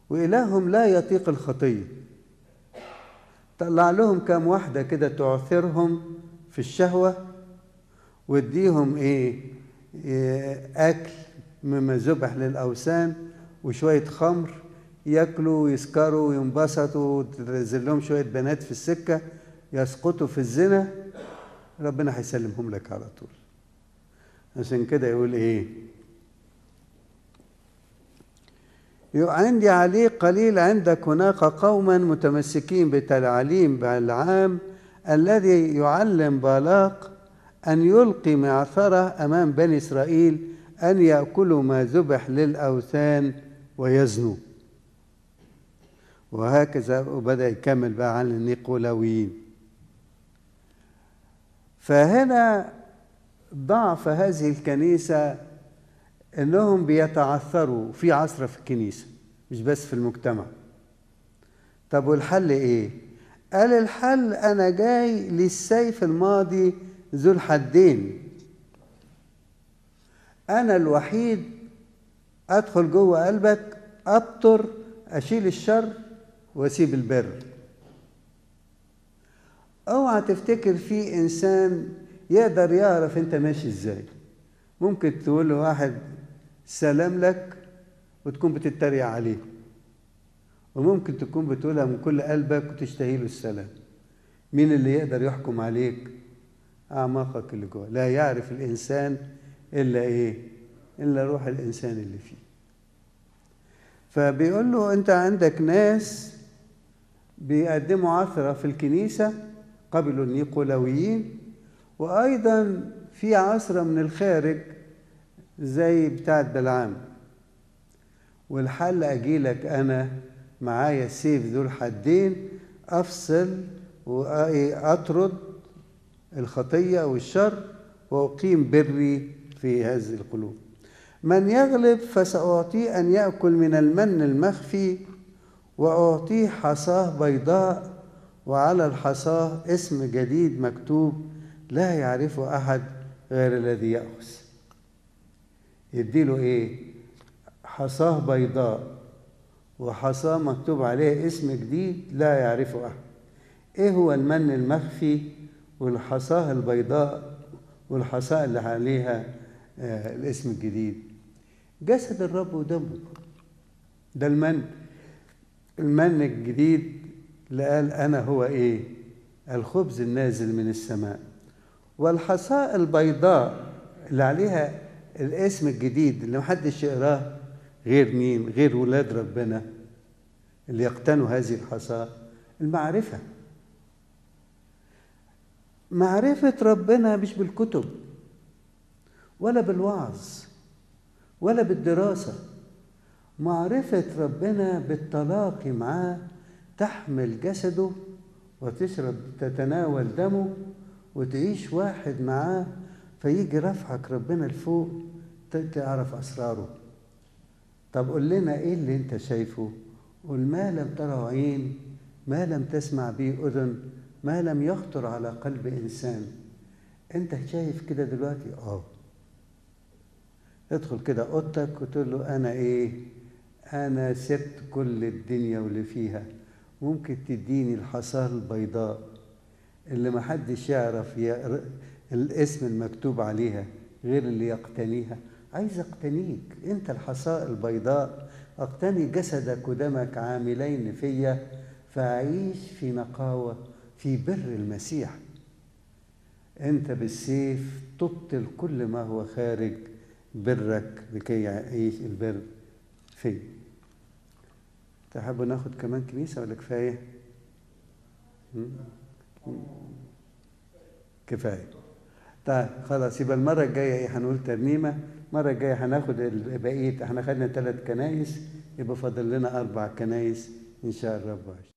وإلههم لا يطيق الخطية طلع لهم كام واحدة كده تعثرهم في الشهوة واديهم ايه, إيه أكل مما ذبح للأوثان وشوية خمر ياكلوا ويسكروا وينبسطوا وتنزل لهم شوية بنات في السكة يسقطوا في الزنا ربنا هيسلمهم لك على طول عشان كده يقول ايه عندي عليه قليل عندك هناك قوما متمسكين بالتعليم بالعام الذي يعلم بالاق أن يلقي معثرة أمام بني إسرائيل أن يأكلوا ما ذبح للأوثان ويزنوا وهكذا وبدأ يكمل بقى عن النيقولاويين فهنا ضعف هذه الكنيسة انهم بيتعثروا في عثرة في الكنيسة مش بس في المجتمع طب والحل ايه قال الحل انا جاي للسيف الماضي ذو الحدين انا الوحيد ادخل جوه قلبك ابطر اشيل الشر واسيب البر اوعى تفتكر في انسان يقدر يعرف انت ماشي ازاي ممكن تقول له واحد سلام لك وتكون بتتريق عليه وممكن تكون بتقولها من كل قلبك وتشتهي له السلام مين اللي يقدر يحكم عليك اعماقك اللي جوه لا يعرف الانسان الا ايه الا روح الانسان اللي فيه فبيقول له انت عندك ناس بيقدموا عثره في الكنيسه قبلوا النيقولاويين وايضا في عثره من الخارج زي بتاعة بلعام والحل أجيلك أنا معايا سيف ذو الحدين أفصل وأطرد الخطية والشر وأقيم بري في هذه القلوب من يغلب فسأعطيه أن يأكل من المن المخفي وأعطيه حصاه بيضاء وعلى الحصاه اسم جديد مكتوب لا يعرفه أحد غير الذي يأخذ يديله ايه حصاه بيضاء وحصاه مكتوب عليه اسم جديد لا يعرفه احد ايه هو المن المخفي والحصاه البيضاء والحصاه اللي عليها آه الاسم الجديد جسد الرب ودمه ده المن المن الجديد اللي قال انا هو ايه الخبز النازل من السماء والحصاء البيضاء اللي عليها الاسم الجديد اللي محدش يقراه غير مين غير ولاد ربنا اللي يقتنوا هذه الحصاة المعرفة معرفة ربنا مش بالكتب ولا بالوعظ ولا بالدراسة معرفة ربنا بالتلاقي معاه تحمل جسده وتشرب تتناول دمه وتعيش واحد معاه فيجي رفعك ربنا لفوق تعرف اسراره طب قول لنا ايه اللي انت شايفه قل ما لم تره عين ما لم تسمع به اذن ما لم يخطر على قلب انسان انت شايف كده دلوقتي اه ادخل كده اوضتك وتقول له انا ايه انا سبت كل الدنيا واللي فيها ممكن تديني الحصاه البيضاء اللي محدش يعرف الاسم المكتوب عليها غير اللي يقتنيها عايز اقتنيك انت الحصاء البيضاء اقتني جسدك ودمك عاملين فيا فاعيش في نقاوه في بر المسيح انت بالسيف تبطل كل ما هو خارج برك لكي يعيش البر في تحبوا ناخد كمان كنيسه ولا كفايه كفايه طيب خلاص يبقى المرة الجاية ايه هنقول ترنيمة المرة الجاية هناخد بقية احنا خدنا ثلاث كنايس يبقى فاضل لنا أربع كنايس إن شاء الرب